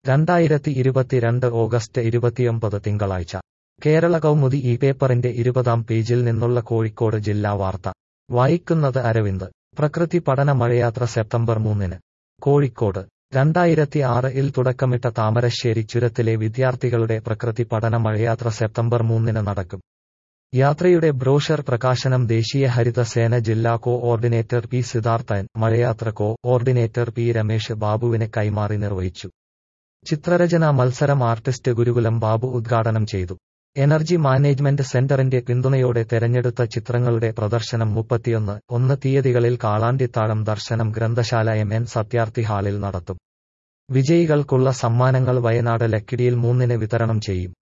രണ്ടായിരത്തി ഇരുപത്തിരണ്ട് ഓഗസ്റ്റ് ഇരുപത്തിയൊമ്പത് തിങ്കളാഴ്ച കേരള കൗമുദി ഈ പേപ്പറിന്റെ ഇരുപതാം പേജിൽ നിന്നുള്ള കോഴിക്കോട് ജില്ലാ വാർത്ത വായിക്കുന്നത് അരവിന്ദ് പ്രകൃതി പഠന മഴയാത്ര സെപ്റ്റംബർ മൂന്നിന് കോഴിക്കോട് രണ്ടായിരത്തി ആറ് ഇൽ തുടക്കമിട്ട താമരശ്ശേരി ചുരത്തിലെ വിദ്യാർത്ഥികളുടെ പ്രകൃതി പഠന മഴയാത്ര സെപ്റ്റംബർ മൂന്നിന് നടക്കും യാത്രയുടെ ബ്രോഷർ പ്രകാശനം ദേശീയ ഹരിത സേന ജില്ലാ കോ ഓർഡിനേറ്റർ പി സിദ്ധാർത്ഥൻ മഴയാത്ര കോ ഓർഡിനേറ്റർ പി രമേശ് ബാബുവിന് കൈമാറി നിർവഹിച്ചു ചിത്രരചനാ മത്സരം ആർട്ടിസ്റ്റ് ഗുരുകുലം ബാബു ഉദ്ഘാടനം ചെയ്തു എനർജി മാനേജ്മെന്റ് സെന്ററിന്റെ പിന്തുണയോടെ തെരഞ്ഞെടുത്ത ചിത്രങ്ങളുടെ പ്രദർശനം മുപ്പത്തിയൊന്ന് ഒന്ന് തീയതികളിൽ കാളാണ്ടിത്താഴം ദർശനം ഗ്രന്ഥശാല എം എൻ സത്യാർത്ഥി ഹാളിൽ നടത്തും വിജയികൾക്കുള്ള സമ്മാനങ്ങൾ വയനാട് ലക്കിടിയിൽ മൂന്നിന് വിതരണം ചെയ്യും